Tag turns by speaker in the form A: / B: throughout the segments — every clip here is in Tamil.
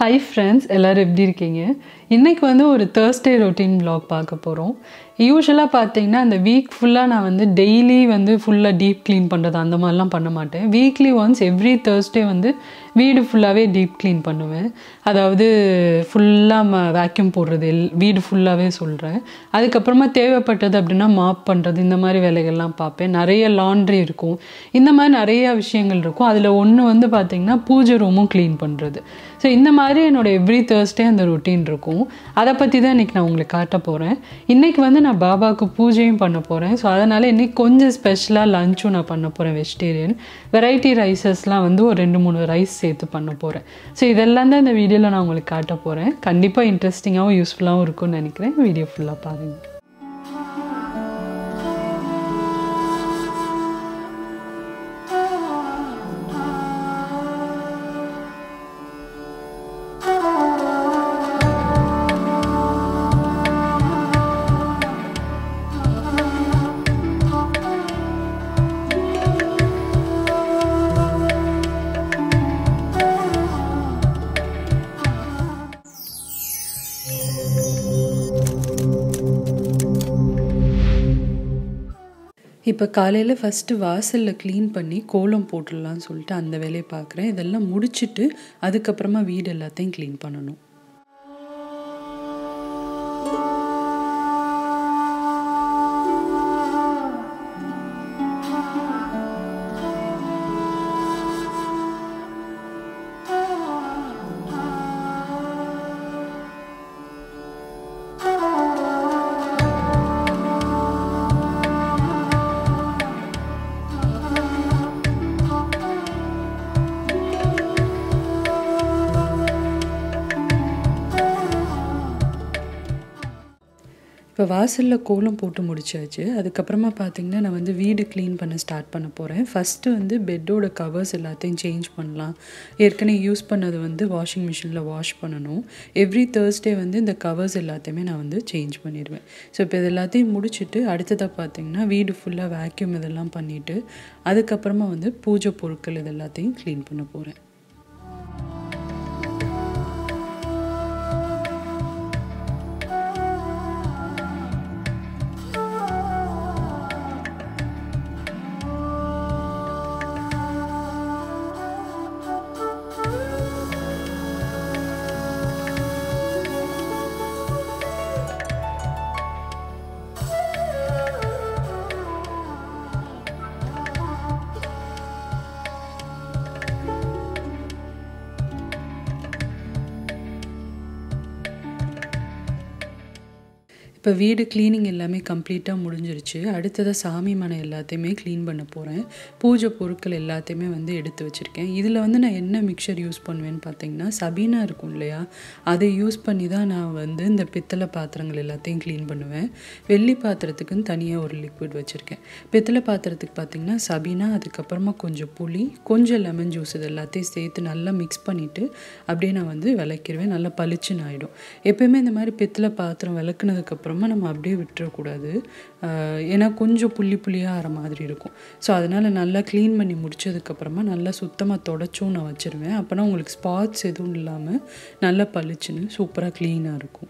A: ஹை ஃப்ரெண்ட்ஸ் எல்லோரும் எப்படி இருக்கீங்க இன்றைக்கி வந்து ஒரு தேர்ஸ்டே ரொட்டீன் vlog பார்க்க போகிறோம் யூஸ்வலாக பார்த்தீங்கன்னா அந்த வீக் ஃபுல்லாக நான் வந்து டெய்லி வந்து ஃபுல்லாக டீப் க்ளீன் பண்ணுறது அந்த மாதிரிலாம் பண்ண மாட்டேன் வீக்லி ஒன்ஸ் எவ்ரி தேர்ஸ்டே வந்து வீடு ஃபுல்லாகவே டீப் க்ளீன் பண்ணுவேன் அதாவது ஃபுல்லாக வேக்யூம் போடுறது எல் வீடு ஃபுல்லாகவே சொல்கிறேன் அதுக்கப்புறமா தேவைப்பட்டது அப்படின்னா மாப் பண்ணுறது இந்த மாதிரி வேலைகள்லாம் பார்ப்பேன் நிறைய லாண்ட்ரி இருக்கும் இந்த மாதிரி நிறைய விஷயங்கள் இருக்கும் அதில் ஒன்று வந்து பார்த்திங்கன்னா பூஜை ரூமும் க்ளீன் பண்ணுறது ஸோ இந்த மாதிரி என்னோட எவ்ரி தேர்ஸ்டே அந்த ரொட்டீன் இருக்கும் அதை பற்றி தான் இன்றைக்கி நான் உங்களுக்கு காட்ட போகிறேன் இன்றைக்கி வந்து நான் பாபாவுக்கு பூஜையும் பண்ண போகிறேன் ஸோ அதனால் இன்றைக்கி கொஞ்சம் ஸ்பெஷலாக லஞ்சும் நான் பண்ண போகிறேன் வெஜிடேரியன் வெரைட்டி ரைஸஸ்லாம் வந்து ஒரு ரெண்டு மூணு ரைஸ் சேர்த்து பண்ண போகிறேன் ஸோ இதெல்லாம் தான் இந்த வீடியோவில் நான் உங்களுக்கு காட்ட போகிறேன் கண்டிப்பாக இன்ட்ரெஸ்டிங்காகவும் யூஸ்ஃபுல்லாகவும் இருக்கும்னு நினைக்கிறேன் வீடியோ ஃபுல்லாக பாருங்கள் இப்போ காலையில் ஃபஸ்ட்டு வாசலில் க்ளீன் பண்ணி கோலம் போட்டுடலாம்னு சொல்லிட்டு அந்த வேலையை பார்க்குறேன் இதெல்லாம் முடிச்சுட்டு அதுக்கப்புறமா வீடு எல்லாத்தையும் க்ளீன் பண்ணணும் இப்போ வாசலில் கோலம் போட்டு முடிச்சாச்சு அதுக்கப்புறமா பார்த்தீங்கன்னா நான் வந்து வீடு க்ளீன் பண்ண ஸ்டார்ட் பண்ண போகிறேன் ஃபஸ்ட்டு வந்து பெட்டோட கவர்ஸ் எல்லாத்தையும் சேஞ்ச் பண்ணலாம் ஏற்கனவே யூஸ் பண்ணது வந்து வாஷிங் மிஷினில் வாஷ் பண்ணணும் எவ்ரி தேர்ஸ்டே வந்து இந்த கவர்ஸ் எல்லாத்தையுமே நான் வந்து சேஞ்ச் பண்ணிடுவேன் ஸோ இப்போ இது எல்லாத்தையும் முடிச்சுட்டு அடுத்ததாக பார்த்தீங்கன்னா வீடு ஃபுல்லாக வேக்யூம் இதெல்லாம் பண்ணிவிட்டு அதுக்கப்புறமா வந்து பூஜை பொருட்கள் இது எல்லாத்தையும் க்ளீன் பண்ண போகிறேன் இப்போ வீடு க்ளீனிங் எல்லாமே கம்ப்ளீட்டாக முடிஞ்சிருச்சு அடுத்ததாக சாமி மனை எல்லாத்தையுமே க்ளீன் பண்ண போகிறேன் பூஜை பொருட்கள் எல்லாத்தையுமே வந்து எடுத்து வச்சுருக்கேன் இதில் வந்து நான் என்ன மிக்சர் யூஸ் பண்ணுவேன்னு பார்த்தீங்கன்னா சபீனா இருக்கும் இல்லையா அதை யூஸ் பண்ணி தான் நான் வந்து இந்த பித்தளை பாத்திரங்கள் எல்லாத்தையும் க்ளீன் பண்ணுவேன் வெள்ளி பாத்திரத்துக்குன்னு தனியாக ஒரு லிக்விட் வச்சுருக்கேன் பித்தளை பாத்திரத்துக்கு பார்த்தீங்கன்னா சபீனா அதுக்கப்புறமா கொஞ்சம் புளி கொஞ்சம் லெமன் ஜூஸ் இது எல்லாத்தையும் சேர்த்து நல்லா மிக்ஸ் பண்ணிவிட்டு அப்படியே நான் வந்து விளக்கிடுவேன் நல்லா பளிச்சுன்னு ஆகிடும் எப்பயுமே இந்த மாதிரி பித்தளை பாத்திரம் விளக்குனதுக்கப்புறம் அப்புறமா நம்ம அப்படியே விட்டுறக்கூடாது ஏன்னா கொஞ்சம் புள்ளி புள்ளியாக ஆகிற மாதிரி இருக்கும் ஸோ அதனால் நல்லா க்ளீன் பண்ணி முடிச்சதுக்கப்புறமா நல்லா சுத்தமாக தொடச்சும் நான் வச்சுருவேன் அப்போனா உங்களுக்கு ஸ்பாட்ஸ் எதுவும் இல்லாமல் நல்லா பளிச்சுன்னு சூப்பராக க்ளீனாக இருக்கும்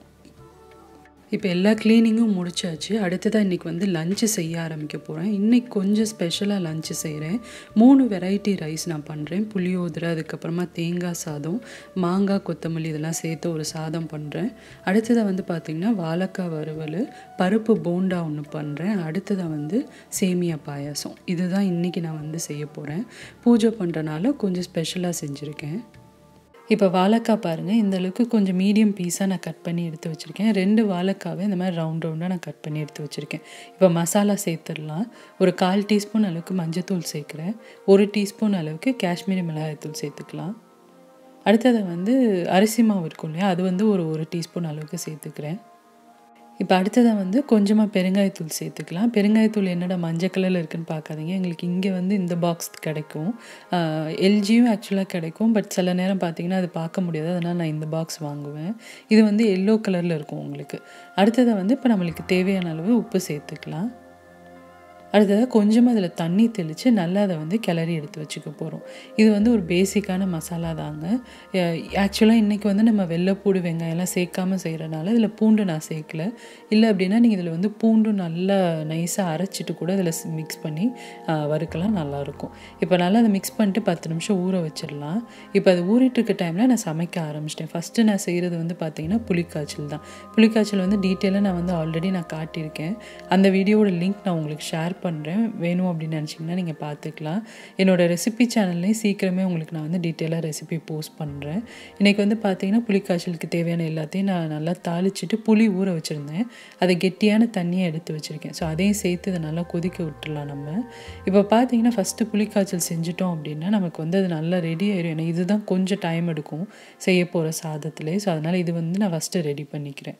A: இப்போ எல்லா க்ளீனிங்கும் முடிச்சாச்சு அடுத்ததாக இன்றைக்கி வந்து லஞ்சு செய்ய ஆரம்பிக்க போகிறேன் இன்றைக்கி கொஞ்சம் ஸ்பெஷலாக லஞ்சு செய்கிறேன் மூணு வெரைட்டி ரைஸ் நான் பண்ணுறேன் புளியோதரை அதுக்கப்புறமா தேங்காய் சாதம் மாங்காய் கொத்தமல்லி இதெல்லாம் சேர்த்து ஒரு சாதம் பண்ணுறேன் அடுத்ததாக வந்து பார்த்திங்கன்னா வாழைக்காய் வறுவல் பருப்பு போண்டா ஒன்று பண்ணுறேன் அடுத்ததாக வந்து சேமியா பாயாசம் இதுதான் இன்றைக்கி நான் வந்து செய்ய போகிறேன் பூஜை பண்ணுறனால கொஞ்சம் ஸ்பெஷலாக செஞ்சுருக்கேன் இப்போ வாழைக்காய் பாருங்கள் இந்த அளவுக்கு கொஞ்சம் மீடியம் பீஸாக நான் கட் பண்ணி எடுத்து வச்சுருக்கேன் ரெண்டு வாழைக்காவை இந்த மாதிரி ரவுண்ட் ரவுண்டாக நான் கட் பண்ணி எடுத்து வச்சுருக்கேன் இப்போ மசாலா சேர்த்துடலாம் ஒரு கால் டீஸ்பூன் அளவுக்கு மஞ்சத்தூள் சேர்க்குறேன் ஒரு டீஸ்பூன் அளவுக்கு காஷ்மீரி மிளகாய்த்தூள் சேர்த்துக்கலாம் அடுத்தது வந்து அரிசி மாவு இருக்கும் இல்லையா அது வந்து ஒரு ஒரு டீஸ்பூன் அளவுக்கு சேர்த்துக்கிறேன் இப்போ அடுத்ததாக வந்து கொஞ்சமாக பெருங்காயத்தூள் சேர்த்துக்கலாம் பெருங்காயத்தூள் என்னடா மஞ்சள் கலரில் இருக்குன்னு பார்க்காதீங்க எங்களுக்கு இங்கே வந்து இந்த பாக்ஸ் கிடைக்கும் எல்ஜியும் ஆக்சுவலாக கிடைக்கும் பட் சில நேரம் பார்த்தீங்கன்னா அது பார்க்க முடியாது அதனால் நான் இந்த பாக்ஸ் வாங்குவேன் இது வந்து எல்லோ கலரில் இருக்கும் உங்களுக்கு அடுத்ததாக வந்து இப்போ நம்மளுக்கு தேவையான அளவு உப்பு சேர்த்துக்கலாம் அடுத்ததாக கொஞ்சமாக அதில் தண்ணி தெளித்து நல்லா அதை வந்து கிளறி எடுத்து வச்சுக்க போகிறோம் இது வந்து ஒரு பேசிக்கான மசாலா தாங்க ஆக்சுவலாக இன்றைக்கி வந்து நம்ம வெள்ளைப்பூடு வெங்காயம்லாம் சேர்க்காம செய்கிறனால இதில் பூண்டு நான் சேர்க்கல இல்லை அப்படின்னா நீங்கள் இதில் வந்து பூண்டு நல்லா நைஸாக அரைச்சிட்டு கூட இதில் மிக்ஸ் பண்ணி ஆஹ், வறுக்கலாம் நல்லாயிருக்கும் இப்போ நல்லா அதை மிக்ஸ் பண்ணிட்டு பத்து நிமிஷம் ஊற வச்சிடலாம் இப்போ அது ஊறிட்டு இருக்க டைமில் நான் சமைக்க ஆரம்பிச்சிட்டேன் ஃபஸ்ட்டு நான் செய்கிறது வந்து பார்த்தீங்கன்னா புளிக்காய்ச்சல் தான் புளிக்காய்ச்சல் வந்து டீட்டெயிலாக நான் வந்து ஆல்ரெடி நான் காட்டியிருக்கேன் அந்த வீடியோவோட லிங்க் நான் உங்களுக்கு ஷேர் பண்ணுறேன் வேணும் அப்படின்னு நினச்சிங்கன்னா நீங்கள் பார்த்துக்கலாம் என்னோட ரெசிபி சேனல்லையும் சீக்கிரமே உங்களுக்கு நான் வந்து டீட்டெயிலாக ரெசிபி போஸ்ட் பண்ணுறேன் இன்றைக்கி வந்து பார்த்தீங்கன்னா புளிக்காய்ச்சலுக்கு தேவையான எல்லாத்தையும் நான் நல்லா தாளிச்சிட்டு புளி ஊற வச்சுருந்தேன் அதை கெட்டியான தண்ணியை எடுத்து வச்சுருக்கேன் ஸோ அதையும் சேர்த்து இதை நல்லா கொதிக்க விட்டுறலாம் நம்ம இப்போ பார்த்தீங்கன்னா ஃபஸ்ட்டு புளிக்காய்ச்சல் செஞ்சுட்டோம் அப்படின்னா நமக்கு வந்து அது நல்லா ரெடி ஆயிரும் ஏன்னா இதுதான் கொஞ்சம் டைம் எடுக்கும் செய்ய போகிற சாதத்துலேயே ஸோ அதனால் இது வந்து நான் ஃபஸ்ட்டு ரெடி பண்ணிக்கிறேன்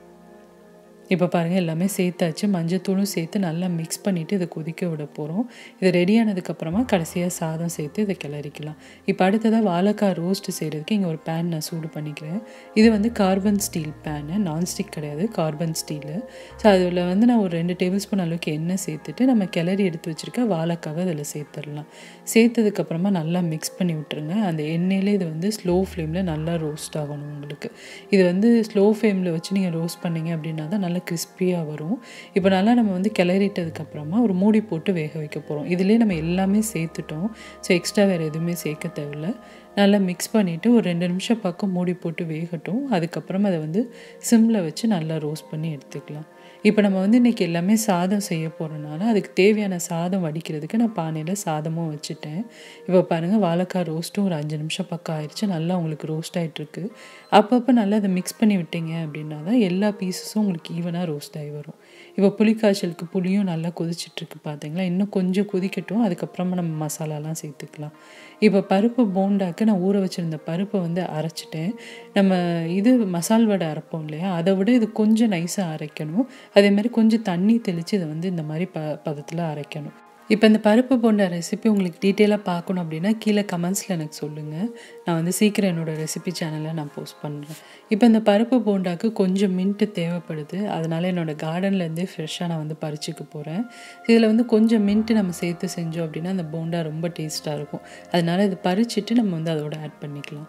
A: இப்போ பாருங்கள் எல்லாமே சேர்த்தாச்சு மஞ்சத்தூளும் சேர்த்து நல்லா மிக்ஸ் பண்ணிவிட்டு இதை கொதிக்க விட போகிறோம் இது ரெடி ஆனதுக்கப்புறமா கடைசியாக சாதம் சேர்த்து இதை கிளறிக்கலாம் இப்போ அடுத்ததாக வாழைக்காய் ரோஸ்ட் செய்கிறதுக்கு இங்கே ஒரு பேன் நான் சூடு பண்ணிக்கிறேன் இது வந்து கார்பன் ஸ்டீல் பேனு நான்ஸ்டிக் கிடையாது கார்பன் ஸ்டீலு ஸோ அதில் வந்து நான் ஒரு ரெண்டு டேபிள் ஸ்பூன் அளவுக்கு எண்ணெய் சேர்த்துட்டு நம்ம கிளறி எடுத்து வச்சுருக்க வாழைக்காவை அதில் சேர்த்துடலாம் சேர்த்ததுக்கப்புறமா நல்லா மிக்ஸ் பண்ணி விட்டுருங்க அந்த எண்ணெயிலே இது வந்து ஸ்லோ ஃப்ளேமில் நல்லா ரோஸ்ட் ஆகணும் உங்களுக்கு இது வந்து ஸ்லோ ஃப்ளேமில் வச்சு நீங்கள் ரோஸ்ட் பண்ணீங்க அப்படின்னா தான் நல்லா கிறிஸ்பியாக வரும் இப்போ நல்லா நம்ம வந்து கிளறிட்டதுக்கப்புறமா ஒரு மூடி போட்டு வேக வைக்க போகிறோம் இதுலேயே நம்ம எல்லாமே சேர்த்துட்டோம் ஸோ எக்ஸ்ட்ரா வேறு எதுவுமே சேர்க்க தேவையில்ல நல்லா மிக்ஸ் பண்ணிவிட்டு ஒரு ரெண்டு நிமிஷம் பக்கம் மூடி போட்டு வேகட்டும் அதுக்கப்புறமா அதை வந்து சிம்மில் வச்சு நல்லா ரோஸ்ட் பண்ணி எடுத்துக்கலாம் இப்போ நம்ம வந்து இன்றைக்கி எல்லாமே சாதம் செய்ய போகிறனால அதுக்கு தேவையான சாதம் வடிக்கிறதுக்கு நான் பானையில் சாதமும் வச்சுட்டேன் இப்போ பாருங்கள் வாழைக்காய் ரோஸ்ட்டும் ஒரு அஞ்சு நிமிஷம் பக்கம் ஆயிடுச்சு நல்லா உங்களுக்கு ரோஸ்ட் ஆகிட்டுருக்கு அப்பப்போ நல்லா அதை மிக்ஸ் பண்ணி விட்டீங்க அப்படின்னா தான் எல்லா பீசஸும் உங்களுக்கு ஈவனாக ரோஸ்ட் ஆகி வரும் இப்போ புளிக்காய்ச்சலுக்கு புளியும் நல்லா கொதிச்சிட்ருக்கு பார்த்தீங்களா இன்னும் கொஞ்சம் கொதிக்கட்டும் அதுக்கப்புறமா நம்ம மசாலாலாம் சேர்த்துக்கலாம் இப்போ பருப்பு போண்டாக்கு நான் ஊற வச்சுருந்த பருப்பை வந்து அரைச்சிட்டேன் நம்ம இது மசால் வடை அரைப்போம் இல்லையா அதை விட இது கொஞ்சம் நைஸாக அரைக்கணும் அதே மாதிரி கொஞ்சம் தண்ணி தெளித்து இதை வந்து இந்த மாதிரி ப பதத்தில் அரைக்கணும் இப்போ இந்த பருப்பு போண்ட ரெசிபி உங்களுக்கு டீட்டெயிலாக பார்க்கணும் அப்படின்னா கீழே கமெண்ட்ஸில் எனக்கு சொல்லுங்கள் நான் வந்து சீக்கிரம் என்னோடய ரெசிபி சேனலில் நான் போஸ்ட் பண்ணுறேன் இப்போ இந்த பருப்பு போண்டாக்கு கொஞ்சம் மின்ட்டு தேவைப்படுது அதனால் என்னோடய கார்டன்லேருந்தே ஃப்ரெஷ்ஷாக நான் வந்து பறிச்சுக்க போகிறேன் இதில் வந்து கொஞ்சம் மின்ட்டு நம்ம சேர்த்து செஞ்சோம் அப்படின்னா அந்த போண்டா ரொம்ப டேஸ்ட்டாக இருக்கும் அதனால் இது பறிச்சுட்டு நம்ம வந்து அதோட ஆட் பண்ணிக்கலாம்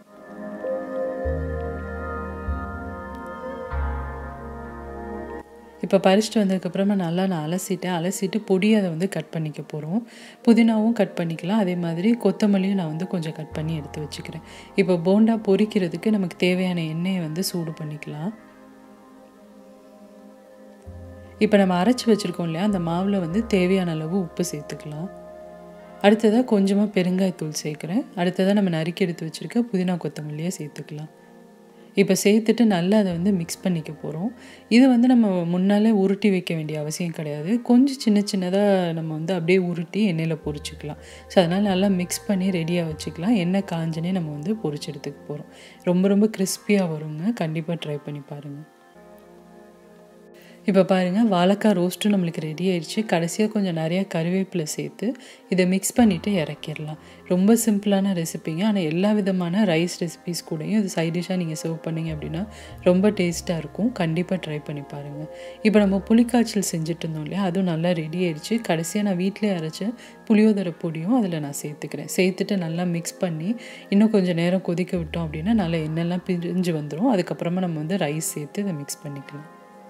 A: இப்போ பறிச்சுட்டு வந்ததுக்கப்புறமா நல்லா நான் அலசிட்டேன் அலசிட்டு பொடியை அதை வந்து கட் பண்ணிக்க போகிறோம் புதினாவும் கட் பண்ணிக்கலாம் அதே மாதிரி கொத்தமல்லியும் நான் வந்து கொஞ்சம் கட் பண்ணி எடுத்து வச்சுக்கிறேன் இப்போ போண்டா பொரிக்கிறதுக்கு நமக்கு தேவையான எண்ணெயை வந்து சூடு பண்ணிக்கலாம் இப்போ நம்ம அரைச்சி வச்சுருக்கோம் இல்லையா அந்த மாவில் வந்து தேவையான அளவு உப்பு சேர்த்துக்கலாம் அடுத்ததாக கொஞ்சமாக பெருங்காயத்தூள் சேர்க்குறேன் அடுத்ததாக நம்ம நறுக்கி எடுத்து வச்சுருக்க புதினா கொத்தமல்லியை சேர்த்துக்கலாம் இப்போ சேர்த்துட்டு நல்லா அதை வந்து மிக்ஸ் பண்ணிக்க போகிறோம் இது வந்து நம்ம முன்னாலே உருட்டி வைக்க வேண்டிய அவசியம் கிடையாது கொஞ்சம் சின்ன சின்னதாக நம்ம வந்து அப்படியே உருட்டி எண்ணெயில் பொரிச்சிக்கலாம் ஸோ அதனால் நல்லா மிக்ஸ் பண்ணி ரெடியாக வச்சுக்கலாம் எண்ணெய் காஞ்சனே நம்ம வந்து பொரிச்சு எடுத்துக்க போகிறோம் ரொம்ப ரொம்ப கிறிஸ்பியாக வருங்க கண்டிப்பாக ட்ரை பண்ணி பாருங்கள் இப்போ பாருங்கள் வாழைக்காய் ரோஸ்ட்டும் நம்மளுக்கு ரெடி ஆயிடுச்சு கடைசியாக கொஞ்சம் நிறையா கருவேப்பிலை சேர்த்து இதை மிக்ஸ் பண்ணிவிட்டு இறக்கிடலாம் ரொம்ப சிம்பிளான ரெசிபிங்க ஆனால் எல்லா விதமான ரைஸ் ரெசிபிஸ் கூடயும் இது சைட் டிஷ்ஷாக நீங்கள் சர்வ் பண்ணீங்க அப்படின்னா ரொம்ப டேஸ்ட்டாக இருக்கும் கண்டிப்பாக ட்ரை பண்ணி பாருங்கள் இப்போ நம்ம புளிக்காய்ச்சல் செஞ்சுட்டு இருந்தோம் இல்லையா அதுவும் நல்லா ரெடி ஆயிடுச்சு கடைசியாக நான் வீட்டிலே அரைச்ச புளியோதரை பொடியும் அதில் நான் சேர்த்துக்கிறேன் சேர்த்துட்டு நல்லா மிக்ஸ் பண்ணி இன்னும் கொஞ்சம் நேரம் கொதிக்க விட்டோம் அப்படின்னா நல்லா எண்ணெய்லாம் பிரிஞ்சு வந்துடும் அதுக்கப்புறமா நம்ம வந்து ரைஸ் சேர்த்து இதை மிக்ஸ் பண்ணிக்கலாம்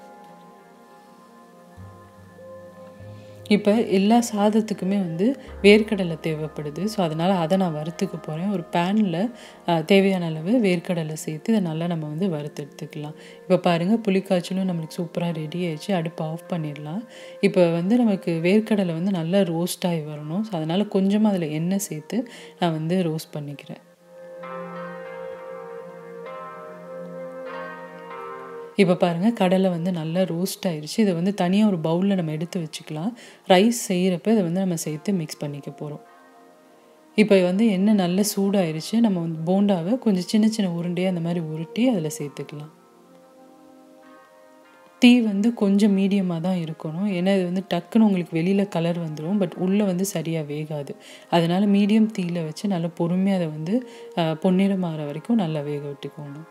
A: இப்போ எல்லா சாதத்துக்குமே வந்து வேர்க்கடலை தேவைப்படுது ஸோ அதனால் அதை நான் வறுத்துக்க போகிறேன் ஒரு பேனில் தேவையான அளவு வேர்க்கடலை சேர்த்து இதை நல்லா நம்ம வந்து வறுத்து எடுத்துக்கலாம் இப்போ பாருங்கள் புளிக்காய்ச்சலும் நம்மளுக்கு சூப்பராக ரெடி ஆயிடுச்சு அடுப்பு ஆஃப் பண்ணிடலாம் இப்போ வந்து நமக்கு வேர்க்கடலை வந்து நல்லா ரோஸ்ட் ஆகி வரணும் ஸோ அதனால் கொஞ்சமாக அதில் எண்ணெய் சேர்த்து நான் வந்து ரோஸ்ட் பண்ணிக்கிறேன் இப்போ பாருங்கள் கடலை வந்து நல்லா ரோஸ்ட் ஆயிடுச்சு இதை வந்து தனியாக ஒரு பவுலில் நம்ம எடுத்து வச்சுக்கலாம் ரைஸ் செய்கிறப்ப இதை வந்து நம்ம சேர்த்து மிக்ஸ் பண்ணிக்க போகிறோம் இப்போ வந்து எண்ணெய் நல்ல சூடாயிருச்சு நம்ம வந்து போண்டாவை கொஞ்சம் சின்ன சின்ன உருண்டையாக அந்த மாதிரி உருட்டி அதில் சேர்த்துக்கலாம் தீ வந்து கொஞ்சம் மீடியமாக தான் இருக்கணும் ஏன்னா இது வந்து டக்குன்னு உங்களுக்கு வெளியில் கலர் வந்துடும் பட் உள்ளே வந்து சரியாக வேகாது அதனால் மீடியம் தீயில் வச்சு நல்லா பொறுமையாக அதை வந்து பொன்னிறம் ஆகிற வரைக்கும் நல்லா வேக விட்டுக்கோங்க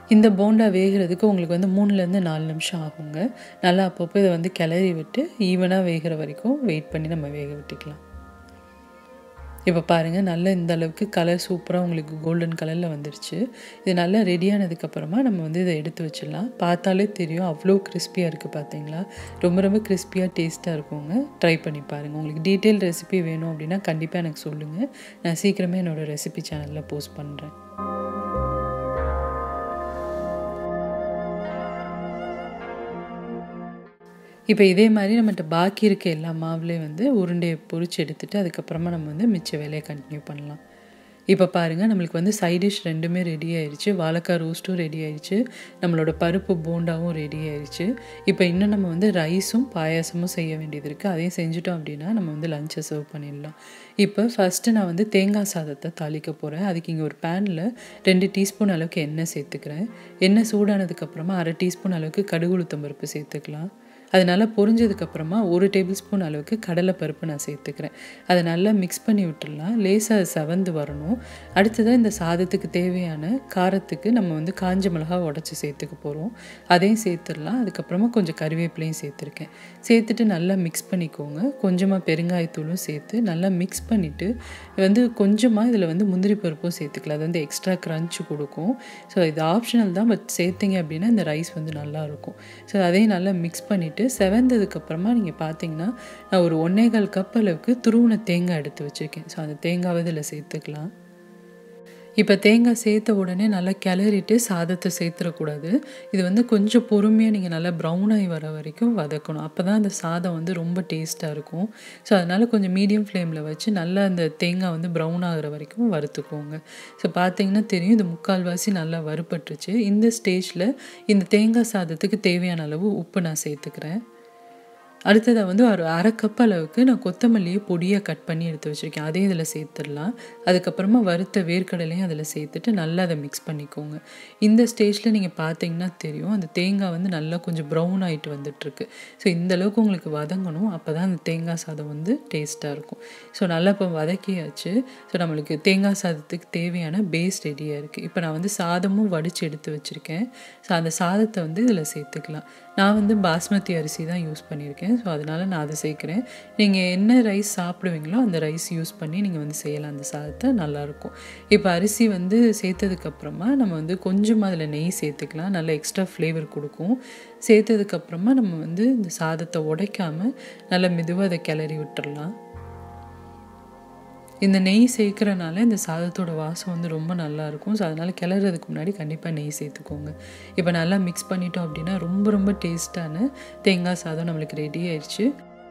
A: இந்த போண்டா வேகிறதுக்கு உங்களுக்கு வந்து மூணுலேருந்து நாலு நிமிஷம் ஆகுங்க நல்லா அப்பப்போ இதை வந்து கிளறி விட்டு ஈவனாக வேகிற வரைக்கும் வெயிட் பண்ணி நம்ம வேக விட்டுக்கலாம் இப்போ பாருங்கள் நல்ல இந்த அளவுக்கு கலர் சூப்பராக உங்களுக்கு கோல்டன் கலரில் வந்துருச்சு இது நல்லா ரெடியானதுக்கப்புறமா நம்ம வந்து இதை எடுத்து வச்சிடலாம் பார்த்தாலே தெரியும் அவ்வளோ கிறிஸ்பியாக இருக்குது பார்த்தீங்களா ரொம்ப ரொம்ப கிறிஸ்பியாக டேஸ்ட்டாக இருக்குங்க ட்ரை பண்ணி பாருங்கள் உங்களுக்கு டீட்டெயில் ரெசிபி வேணும் அப்படின்னா கண்டிப்பாக எனக்கு சொல்லுங்கள் நான் சீக்கிரமே என்னோடய ரெசிபி சேனலில் போஸ்ட் பண்ணுறேன் இப்போ இதே மாதிரி நம்மகிட்ட பாக்கி இருக்க எல்லா மாவுலேயும் வந்து உருண்டையை பொறிச்சு எடுத்துகிட்டு அதுக்கப்புறமா நம்ம வந்து மிச்ச வேலையை கண்டினியூ பண்ணலாம் இப்போ பாருங்கள் நம்மளுக்கு வந்து சைட் டிஷ் ரெண்டுமே ரெடி ஆயிடுச்சு வாழைக்காய் ரோஸ்ட்டும் ரெடி ஆயிடுச்சு நம்மளோட பருப்பு போண்டாவும் ரெடி ஆயிடுச்சு இப்போ இன்னும் நம்ம வந்து ரைஸும் பாயாசமும் செய்ய வேண்டியது இருக்குது அதையும் செஞ்சுட்டோம் அப்படின்னா நம்ம வந்து லஞ்சை சர்வ் பண்ணிடலாம் இப்போ ஃபஸ்ட்டு நான் வந்து தேங்காய் சாதத்தை தாளிக்க போகிறேன் அதுக்கு இங்கே ஒரு பேனில் ரெண்டு டீஸ்பூன் அளவுக்கு எண்ணெய் சேர்த்துக்கிறேன் எண்ணெய் சூடானதுக்கப்புறமா அரை டீஸ்பூன் அளவுக்கு கடுகு உளுத்தம் பருப்பு சேர்த்துக்கலாம் அது நல்லா பொரிஞ்சதுக்கப்புறமா ஒரு டேபிள் ஸ்பூன் அளவுக்கு கடலைப்பருப்பு நான் சேர்த்துக்கிறேன் அதை நல்லா மிக்ஸ் பண்ணி விட்டுடலாம் லேசாக அது செவந்து வரணும் அடுத்ததாக இந்த சாதத்துக்கு தேவையான காரத்துக்கு நம்ம வந்து காஞ்ச மிளகா உடச்சி சேர்த்துக்க போகிறோம் அதையும் சேர்த்துடலாம் அதுக்கப்புறமா கொஞ்சம் கறிவேப்பிலையும் சேர்த்துருக்கேன் சேர்த்துட்டு நல்லா மிக்ஸ் பண்ணிக்கோங்க கொஞ்சமாக பெருங்காயத்தூளும் சேர்த்து நல்லா மிக்ஸ் பண்ணிவிட்டு வந்து கொஞ்சமாக இதில் வந்து முந்திரி பருப்பும் சேர்த்துக்கலாம் அது வந்து எக்ஸ்ட்ரா க்ரன்ச்சு கொடுக்கும் ஸோ இது ஆப்ஷனல் தான் பட் சேர்த்திங்க அப்படின்னா இந்த ரைஸ் வந்து நல்லாயிருக்கும் ஸோ அதையும் நல்லா மிக்ஸ் பண்ணிவிட்டு செவந்ததுக்கப்புறமா நீங்கள் பார்த்தீங்கன்னா நான் ஒரு ஒன்னேகால் கப் அளவுக்கு துருவின தேங்காய் எடுத்து வச்சுருக்கேன் ஸோ அந்த தேங்காவை இதில் சேர்த்துக்கலாம் இப்போ தேங்காய் சேர்த்த உடனே நல்லா கிளறிட்டு சாதத்தை சேர்த்துடக்கூடாது இது வந்து கொஞ்சம் பொறுமையாக நீங்கள் நல்லா ப்ரௌன் ஆகி வர வரைக்கும் வதக்கணும் அப்போ தான் அந்த சாதம் வந்து ரொம்ப டேஸ்ட்டாக இருக்கும் ஸோ அதனால் கொஞ்சம் மீடியம் ஃப்ளேமில் வச்சு நல்லா அந்த தேங்காய் வந்து ப்ரௌன் ஆகிற வரைக்கும் வறுத்துக்கோங்க ஸோ பார்த்தீங்கன்னா தெரியும் இது முக்கால்வாசி நல்லா வறுபட்டுருச்சு இந்த ஸ்டேஜில் இந்த தேங்காய் சாதத்துக்கு தேவையான அளவு உப்பு நான் சேர்த்துக்கிறேன் அடுத்ததாக வந்து ஒரு அரை கப் அளவுக்கு நான் கொத்தமல்லியை பொடியாக கட் பண்ணி எடுத்து வச்சுருக்கேன் அதையும் இதில் சேர்த்துடலாம் அதுக்கப்புறமா வறுத்த வேர்க்கடலையும் அதில் சேர்த்துட்டு நல்லா அதை மிக்ஸ் பண்ணிக்கோங்க இந்த ஸ்டேஜில் நீங்கள் பார்த்தீங்கன்னா தெரியும் அந்த தேங்காய் வந்து நல்லா கொஞ்சம் ப்ரௌன் ஆகிட்டு வந்துட்டுருக்கு ஸோ இந்த அளவுக்கு உங்களுக்கு வதங்கணும் அப்போ தான் அந்த தேங்காய் சாதம் வந்து டேஸ்ட்டாக இருக்கும் ஸோ நல்லா இப்போ வதக்கியாச்சு ஸோ நம்மளுக்கு தேங்காய் சாதத்துக்கு தேவையான பேஸ் ரெடியாக இருக்குது இப்போ நான் வந்து சாதமும் வடித்து எடுத்து வச்சுருக்கேன் ஸோ அந்த சாதத்தை வந்து இதில் சேர்த்துக்கலாம் நான் வந்து பாஸ்மதி அரிசி தான் யூஸ் பண்ணியிருக்கேன் ஸோ அதனால் நான் அதை சேர்க்குறேன் நீங்கள் என்ன ரைஸ் சாப்பிடுவீங்களோ அந்த ரைஸ் யூஸ் பண்ணி நீங்கள் வந்து செய்யலாம் அந்த சாதத்தை நல்லாயிருக்கும் இப்போ அரிசி வந்து சேர்த்ததுக்கப்புறமா நம்ம வந்து கொஞ்சமாக அதில் நெய் சேர்த்துக்கலாம் நல்லா எக்ஸ்ட்ரா ஃப்ளேவர் கொடுக்கும் சேர்த்ததுக்கப்புறமா நம்ம வந்து இந்த சாதத்தை உடைக்காமல் நல்லா மெதுவாக அதை கிளறி விட்டுறலாம் இந்த நெய் சேர்க்குறனால இந்த சாதத்தோட வாசம் வந்து ரொம்ப நல்லாயிருக்கும் ஸோ அதனால் கிளறதுக்கு முன்னாடி கண்டிப்பாக நெய் சேர்த்துக்கோங்க இப்போ நல்லா மிக்ஸ் பண்ணிட்டோம் அப்படின்னா ரொம்ப ரொம்ப டேஸ்ட்டான தேங்காய் சாதம் நம்மளுக்கு ரெடி ஆயிடுச்சு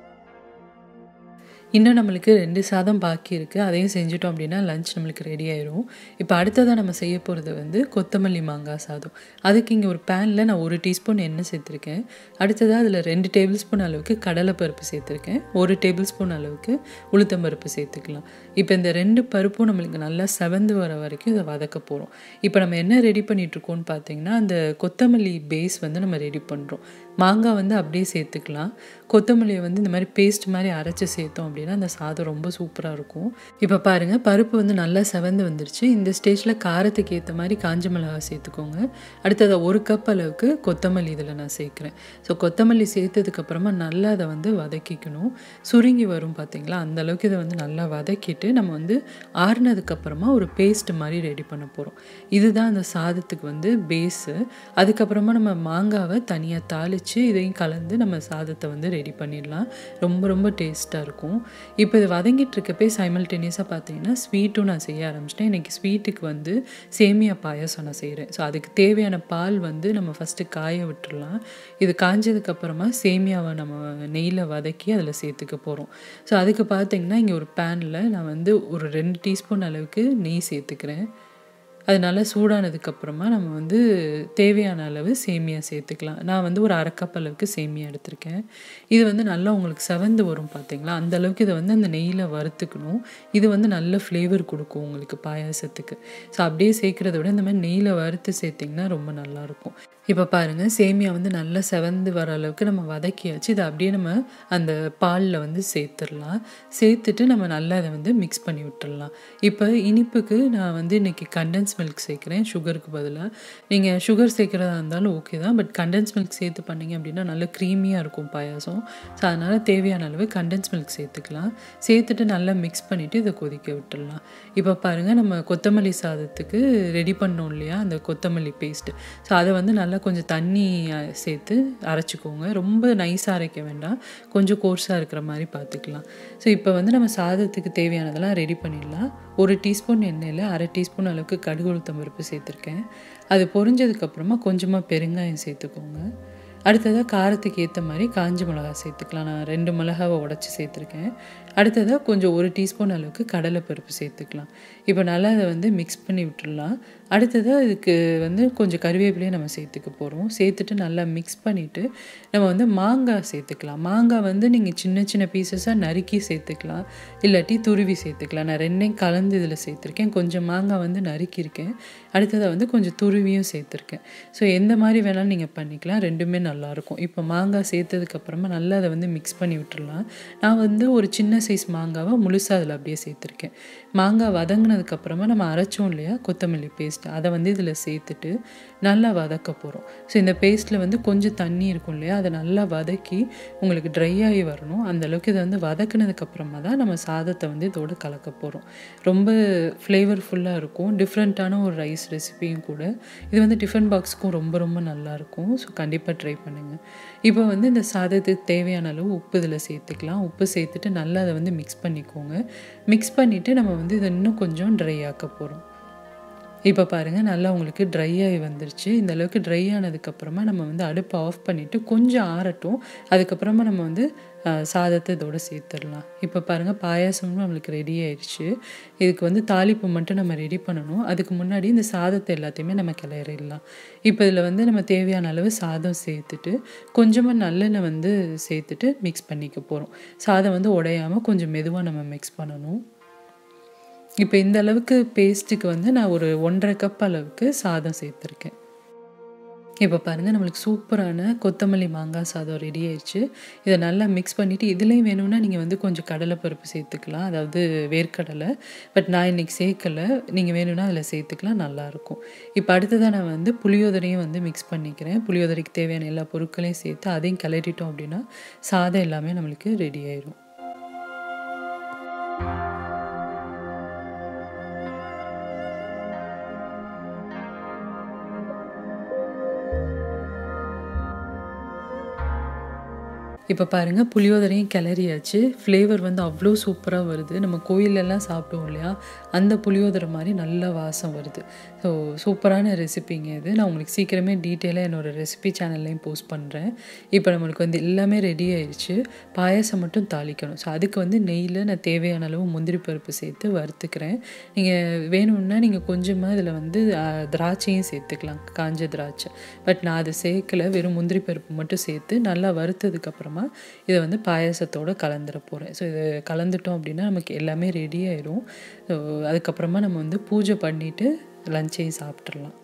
A: இன்னும் நம்மளுக்கு ரெண்டு சாதம் பாக்கி இருக்குது அதையும் செஞ்சுட்டோம் அப்படின்னா லஞ்ச் நம்மளுக்கு ரெடி ஆயிரும் இப்போ அடுத்ததாக நம்ம செய்ய போகிறது வந்து கொத்தமல்லி மாங்காய் சாதம் அதுக்கு இங்கே ஒரு பேனில் நான் ஒரு டீஸ்பூன் எண்ணெய் சேர்த்துருக்கேன் அடுத்ததாக அதில் ரெண்டு டேபிள் ஸ்பூன் அளவுக்கு கடலை பருப்பு சேர்த்துருக்கேன் ஒரு டேபிள் ஸ்பூன் அளவுக்கு உளுத்தம் பருப்பு சேர்த்துக்கலாம் இப்போ இந்த ரெண்டு பருப்பும் நம்மளுக்கு நல்லா செவந்து வர வரைக்கும் இதை வதக்க போகிறோம் இப்போ நம்ம என்ன ரெடி பண்ணிகிட்ருக்கோம்னு பார்த்தீங்கன்னா அந்த கொத்தமல்லி பேஸ் வந்து நம்ம ரெடி பண்ணுறோம் மாங்காய் வந்து அப்படியே சேர்த்துக்கலாம் கொத்தமல்லியை வந்து இந்த மாதிரி பேஸ்ட் மாதிரி அரைச்சி சேர்த்தோம் அப்படின்னா அந்த சாதம் ரொம்ப சூப்பராக இருக்கும் இப்போ பாருங்கள் பருப்பு வந்து நல்லா செவந்து வந்துருச்சு இந்த ஸ்டேஜில் காரத்துக்கு ஏற்ற மாதிரி காஞ்ச மிளகாய் சேர்த்துக்கோங்க அடுத்ததை ஒரு கப் அளவுக்கு கொத்தமல்லி இதில் நான் சேர்க்குறேன் ஸோ கொத்தமல்லி சேர்த்ததுக்கப்புறமா நல்லா அதை வந்து வதக்கிக்கணும் சுருங்கி வரும் பார்த்தீங்களா அந்த அளவுக்கு இதை வந்து நல்லா வதக்கிட்டு நம்ம வந்து ஆறுனதுக்கப்புறமா ஒரு பேஸ்ட் மாதிரி ரெடி பண்ண போகிறோம் இதுதான் அந்த சாதத்துக்கு வந்து பேஸு அதுக்கப்புறமா நம்ம மாங்காவை தனியாக தாளித்து இதையும் கலந்து நம்ம சாதத்தை வந்து ரெடி பண்ணிடலாம் ரொம்ப ரொம்ப டேஸ்ட்டாக இருக்கும் இப்போ இது வதங்கிட்டு இருக்கப்பே சைமல்டேனியஸாக பார்த்தீங்கன்னா ஸ்வீட்டும் நான் செய்ய ஆரம்பிச்சிட்டேன் இன்றைக்கி ஸ்வீட்டுக்கு வந்து சேமியா பாயாசம் நான் செய்கிறேன் ஸோ அதுக்கு தேவையான பால் வந்து நம்ம ஃபஸ்ட்டு காய விட்டுடலாம் இது காஞ்சதுக்கப்புறமா சேமியாவை நம்ம நெய்யில் வதக்கி அதில் சேர்த்துக்க போகிறோம் ஸோ அதுக்கு பார்த்தீங்கன்னா இங்கே ஒரு பேனில் நான் வந்து ஒரு ரெண்டு டீஸ்பூன் அளவுக்கு நெய் சேர்த்துக்கிறேன் அது நல்லா சூடானதுக்கப்புறமா நம்ம வந்து தேவையான அளவு சேமியா சேர்த்துக்கலாம் நான் வந்து ஒரு அரை கப் அளவுக்கு சேமியா எடுத்திருக்கேன் இது வந்து நல்லா உங்களுக்கு செவந்து வரும் பார்த்தீங்களா அந்த அளவுக்கு இதை வந்து அந்த நெய்யில் வறுத்துக்கணும் இது வந்து நல்ல ஃப்ளேவர் கொடுக்கும் உங்களுக்கு பாயாசத்துக்கு ஸோ அப்படியே சேர்க்குறத விட இந்த மாதிரி நெய்யில் வறுத்து சேர்த்திங்கன்னா ரொம்ப நல்லாயிருக்கும் இப்போ பாருங்கள் சேமியா வந்து நல்லா செவந்து வர அளவுக்கு நம்ம வதக்கியாச்சு இதை அப்படியே நம்ம அந்த பாலில் வந்து சேர்த்துடலாம் சேர்த்துட்டு நம்ம நல்லா அதை வந்து மிக்ஸ் பண்ணி விட்டுடலாம் இப்போ இனிப்புக்கு நான் வந்து இன்றைக்கி கண்டென்ஸ் மில்க் சேர்க்குறேன் சுகருக்கு பதிலாக நீங்கள் சுகர் சேர்க்குறதா இருந்தாலும் ஓகே தான் பட் கண்டென்ஸ் மில்க் சேர்த்து பண்ணிங்க அப்படின்னா நல்ல க்ரீமியாக இருக்கும் பாயாசம் ஸோ அதனால் தேவையான அளவு கண்டென்ஸ் மில்க் சேர்த்துக்கலாம் சேர்த்துட்டு நல்லா மிக்ஸ் பண்ணிவிட்டு இதை கொதிக்க விட்டுடலாம் இப்போ பாருங்கள் நம்ம கொத்தமல்லி சாதத்துக்கு ரெடி பண்ணோம் இல்லையா அந்த கொத்தமல்லி பேஸ்ட்டு ஸோ அதை வந்து நல்லா கொஞ்சம் தண்ணி சேர்த்து அரைச்சிக்கோங்க ரொம்ப நைஸாக அரைக்க வேண்டாம் கொஞ்சம் கோர்ஸாக இருக்கிற மாதிரி பார்த்துக்கலாம் ஸோ இப்போ வந்து நம்ம சாதத்துக்கு தேவையானதெல்லாம் ரெடி பண்ணிடலாம் ஒரு டீஸ்பூன் எண்ணெயில் அரை டீஸ்பூன் அளவுக்கு கடுகு உளுத்தம் பருப்பு சேர்த்துருக்கேன் அது பொரிஞ்சதுக்கப்புறமா கொஞ்சமாக பெருங்காயம் சேர்த்துக்கோங்க அடுத்ததாக காரத்துக்கு ஏற்ற மாதிரி காஞ்ச மிளகா சேர்த்துக்கலாம் நான் ரெண்டு மிளகாவை உடச்சி சேர்த்துருக்கேன் அடுத்ததாக கொஞ்சம் ஒரு டீஸ்பூன் அளவுக்கு கடலைப்பருப்பு சேர்த்துக்கலாம் இப்போ நல்லா அதை வந்து மிக்ஸ் பண்ணி விட்டுடலாம் அடுத்ததாக இதுக்கு வந்து கொஞ்சம் கருவேப்பிலையும் நம்ம சேர்த்துக்க போகிறோம் சேர்த்துட்டு நல்லா மிக்ஸ் பண்ணிவிட்டு நம்ம வந்து மாங்காய் சேர்த்துக்கலாம் மாங்காய் வந்து நீங்கள் சின்ன சின்ன பீசஸாக நறுக்கி சேர்த்துக்கலாம் இல்லாட்டி துருவி சேர்த்துக்கலாம் நான் ரெண்டையும் கலந்து இதில் சேர்த்துருக்கேன் கொஞ்சம் மாங்காய் வந்து நறுக்கியிருக்கேன் அடுத்ததாக வந்து கொஞ்சம் துருவியும் சேர்த்துருக்கேன் ஸோ எந்த மாதிரி வேணாலும் நீங்கள் பண்ணிக்கலாம் ரெண்டுமே நல்லாயிருக்கும் இப்போ மாங்காய் சேர்த்ததுக்கப்புறமா நல்லா அதை வந்து மிக்ஸ் பண்ணி விட்டுடலாம் நான் வந்து ஒரு சின்ன சைஸ் மாங்காவை முழுசாக அதில் அப்படியே சேர்த்துருக்கேன் மாங்காய் வதங்கினதுக்கப்புறமா நம்ம அரைச்சோம் இல்லையா கொத்தமல்லி பேஸ்ட் அதை வந்து இதில் சேர்த்துட்டு நல்லா வதக்க போகிறோம் ஸோ இந்த பேஸ்ட்டில் வந்து கொஞ்சம் தண்ணி இருக்கும் இல்லையா அதை நல்லா வதக்கி உங்களுக்கு ட்ரை ஆகி வரணும் அந்தளவுக்கு இதை வந்து வதக்குனதுக்கப்புறமா தான் நம்ம சாதத்தை வந்து இதோடு கலக்க போகிறோம் ரொம்ப ஃப்ளேவர்ஃபுல்லாக இருக்கும் டிஃப்ரெண்ட்டான ஒரு ரைஸ் ரெசிபியும் கூட இது வந்து டிஃபன் பாக்ஸுக்கும் ரொம்ப ரொம்ப நல்லாயிருக்கும் ஸோ கண்டிப்பாக ட்ரை பண்ணுங்கள் இப்போ வந்து இந்த சாதத்துக்கு தேவையான அளவு உப்பு இதில் சேர்த்துக்கலாம் உப்பு சேர்த்துட்டு நல்லா அதை வந்து மிக்ஸ் பண்ணிக்கோங்க மிக்ஸ் பண்ணிவிட்டு நம்ம வந்து இதை இன்னும் கொஞ்சம் ட்ரை ஆக்க போகிறோம் இப்போ பாருங்கள் நல்லா உங்களுக்கு ட்ரை ஆகி வந்துருச்சு இந்த அளவுக்கு ட்ரை ஆனதுக்கப்புறமா நம்ம வந்து அடுப்பை ஆஃப் பண்ணிவிட்டு கொஞ்சம் ஆறட்டும் அதுக்கப்புறமா நம்ம வந்து சாதத்தை இதோட சேர்த்துடலாம் இப்போ பாருங்கள் பாயாசமும் நம்மளுக்கு ரெடி ஆயிடுச்சு இதுக்கு வந்து தாளிப்பு மட்டும் நம்ம ரெடி பண்ணணும் அதுக்கு முன்னாடி இந்த சாதத்தை எல்லாத்தையுமே நம்ம கிளறிடலாம் இப்போ இதில் வந்து நம்ம தேவையான அளவு சாதம் சேர்த்துட்டு கொஞ்சமாக நல்லெண்ணெய் வந்து சேர்த்துட்டு மிக்ஸ் பண்ணிக்க போகிறோம் சாதம் வந்து உடையாமல் கொஞ்சம் மெதுவாக நம்ம மிக்ஸ் பண்ணணும் இப்போ இந்த அளவுக்கு பேஸ்ட்டுக்கு வந்து நான் ஒரு ஒன்றரை கப் அளவுக்கு சாதம் சேர்த்துருக்கேன் இப்போ பாருங்கள் நம்மளுக்கு சூப்பரான கொத்தமல்லி மாங்காய் சாதம் ரெடி ஆயிடுச்சு இதை நல்லா மிக்ஸ் பண்ணிவிட்டு இதுலேயும் வேணும்னா நீங்கள் வந்து கொஞ்சம் கடலைப்பருப்பு சேர்த்துக்கலாம் அதாவது வேர்க்கடலை பட் நான் இன்றைக்கி சேர்க்கலை நீங்கள் வேணும்னா அதில் சேர்த்துக்கலாம் நல்லாயிருக்கும் இப்போ அடுத்ததாக நான் வந்து புளியோதரையும் வந்து மிக்ஸ் பண்ணிக்கிறேன் புளியோதரைக்கு தேவையான எல்லா பொருட்களையும் சேர்த்து அதையும் கிளறிட்டோம் அப்படின்னா சாதம் எல்லாமே நம்மளுக்கு ரெடி ஆயிடும் இப்போ பாருங்கள் புளியோதரையும் கிளறியாச்சு ஃப்ளேவர் வந்து அவ்வளோ சூப்பராக வருது நம்ம கோயிலெல்லாம் சாப்பிடுவோம் இல்லையா அந்த புளியோதரை மாதிரி நல்ல வாசம் வருது ஸோ சூப்பரான ரெசிபிங்க இது நான் உங்களுக்கு சீக்கிரமே டீட்டெயிலாக என்னோடய ரெசிபி சேனல்லையும் போஸ்ட் பண்ணுறேன் இப்போ நம்மளுக்கு வந்து எல்லாமே ரெடி ஆயிடுச்சு பாயசம் மட்டும் தாளிக்கணும் ஸோ அதுக்கு வந்து நெய்யில் நான் தேவையான அளவு முந்திரி பருப்பு சேர்த்து வறுத்துக்கிறேன் நீங்கள் வேணும்னா நீங்கள் கொஞ்சமாக இதில் வந்து திராட்சையும் சேர்த்துக்கலாம் காஞ்ச திராட்சை பட் நான் அதை சேர்க்கல வெறும் முந்திரி பருப்பு மட்டும் சேர்த்து நல்லா வறுத்ததுக்கப்புறமா அப்புறமா இதை வந்து பாயாசத்தோடு கலந்துட போகிறேன் ஸோ இது கலந்துட்டோம் அப்படின்னா நமக்கு எல்லாமே ரெடி ஆயிடும் ஸோ அதுக்கப்புறமா நம்ம வந்து பூஜை பண்ணிவிட்டு லஞ்சையும் சாப்பிட்றலாம்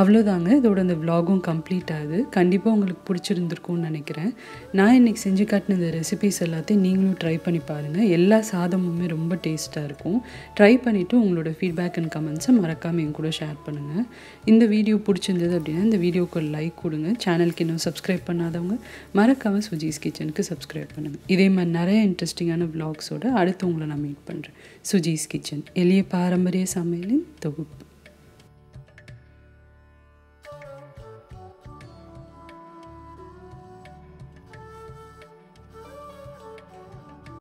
A: அவ்வளோதாங்க இதோட அந்த விலாகும் கம்ப்ளீட் ஆகுது கண்டிப்பாக உங்களுக்கு பிடிச்சிருந்துருக்கும்னு நினைக்கிறேன் நான் இன்றைக்கி செஞ்சு காட்டின இந்த ரெசிபிஸ் எல்லாத்தையும் நீங்களும் ட்ரை பண்ணி பாருங்கள் எல்லா சாதமுமே ரொம்ப டேஸ்ட்டாக இருக்கும் ட்ரை பண்ணிவிட்டு உங்களோட ஃபீட்பேக் அண்ட் கமெண்ட்ஸை மறக்காமல் என் கூட ஷேர் பண்ணுங்கள் இந்த வீடியோ பிடிச்சிருந்தது அப்படின்னா இந்த வீடியோக்கு ஒரு லைக் கொடுங்க சேனலுக்கு இன்னும் சப்ஸ்கிரைப் பண்ணாதவங்க மறக்காமல் சுஜீஸ் கிச்சனுக்கு சப்ஸ்கிரைப் பண்ணுங்கள் இதே மாதிரி நிறைய இன்ட்ரெஸ்டிங்கான விலாக்ஸோட அடுத்து உங்களை நான் மீட் பண்ணுறேன் சுஜீஸ் கிச்சன் எளிய பாரம்பரிய சமையலின் தொகுப்பு